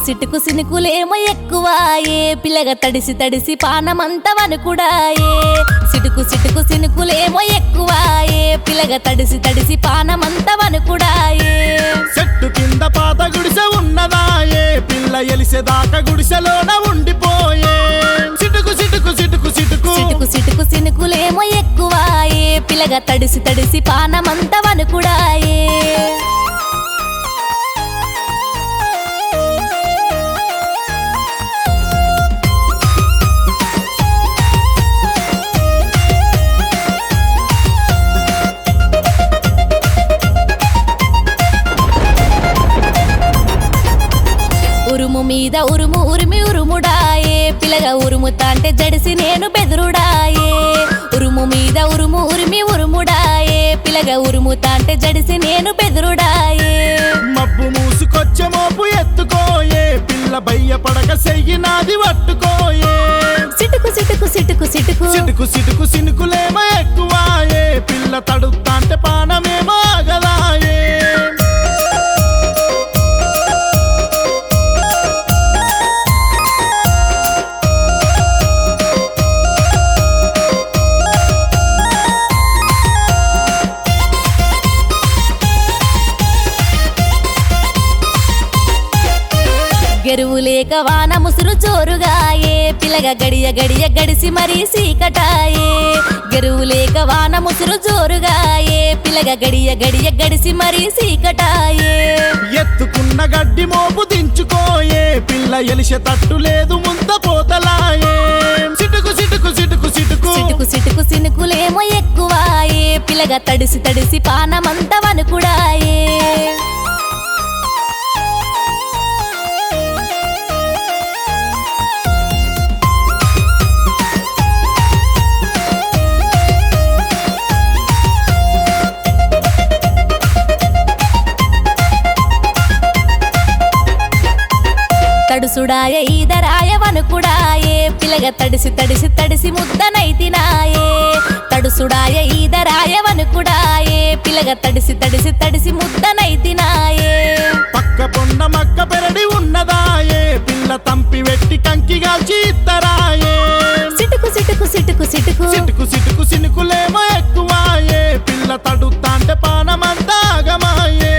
సిటుకు సినుకులేమో ఎక్కువాయే పిల్లగా తడిసి తడిసి పానమంతా వనుకుడాయే సిటుకు సిటుకు సినుకులేమో ఎక్కువాయే పిల్లగా తడిసి తడిసి పానమంతా వనుకుడాయే చెట్టు కింద పాత గుడిసె ఉన్నదాయే పిల్ల ఎలిసేదాకా గుడిసెలోన ఉండిపోయే సిటుకు సిటుకు సిటుకు సిటుకు సిటుకు సిటుకు సినుకులేమో ఎక్కువాయే పిల్లగా తడిసి తడిసి పానమంతా వనుకుడాయే ఉరుము మీద ఉరుము ఉరిమి ఉరుముడాయే పిల్లగా ఉరుముతాంటే జడిసి నేను బెదురుడాయే ఉరుము మీద ఉరుము ఉరిమి ఉరుముడాయే పిల్లగా ఉరుముతాంటే జడిసి నేను బెదురుడాయే మబ్బు మూసుకొచ్చే మోపు ఎత్తుకోయే పిల్ల భయ్యపడక సెయ్యినాది పట్టుకోయే సిటుకు సిటుకు సిటుకు సిటుకు సిటుకు సిటుకు సినుకులేమో ఎక్కువాయే పిల్ల తడుతాంటే పానమేమో ఆగదాయే గెరువు లేక వాన ముసురు జోరుగాయే పిల్లగా గడియ గడియ గడిసి మరీ సీకటాయే గెరువు లేక వాన ముసురు జోరుగాయే పిల్లగా గడియ గడియ గడిసి మరీ సీకటాయే ఎత్తుకున్న గడ్డి మోపు దించుకోయే పిల్ల ఎలిసే తట్టు లేదు ముంద పోతలాయే సిటుకు సిటుకు సిటుకు సిటుకు సిటుకు సిటుకు సినుకులేమో ఎక్కువాయే పిల్లగా తడిసి తడిసి పానమంతా వనుకుడాయే తడుసుడాయ ఈదరాయ వనుకుడాయే పిల్లగ తడిసి తడిసి తడిసి ముద్దనైతినాయే తడుసుడాయ ఈదరాయ వనుకుడాయే పిల్లగ తడిసి తడిసి తడిసి ముద్దనైతినాయే పక్క పొన్న మక్క పెరడి ఉన్నదాయే పిల్ల తంపి వెట్టి కంకిగాల్చి ఇత్తరాయే సిటుకు సిటుకు సిటుకు సిటుకు సిటుకు సిటుకు సినుకులేమో ఎక్కువాయే పిల్ల తడుతాంటే పానమంతా ఆగమాయే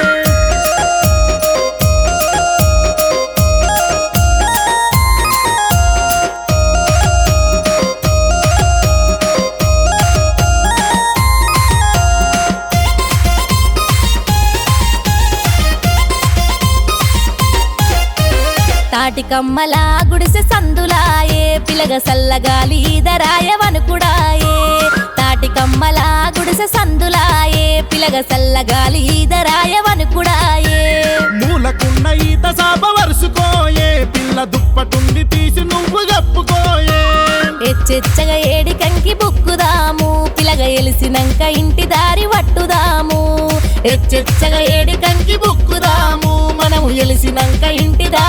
తాటి కమ్మల గుడిసె సందులాయే పిలగ సల్లగాలి ఈదరాయ వనుకుడాయే తాటి కమ్మల గుడిసె సందులాయే పిలగ సల్లగాలి ఈదరాయ వనుకుడాయే మూలకున్న ఈత సాప వరుసుకోయే పిల్ల దుప్పటుండి తీసి నువ్వు గప్పుకోయే ఎచ్చెచ్చగా ఏడి కంకి బుక్కుదాము పిలగ ఎలిసినంక ఇంటి దారి పట్టుదాము ఎచ్చెచ్చగా ఏడి కంకి బుక్కుదాము మనము ఎలిసినంక ఇంటి దారి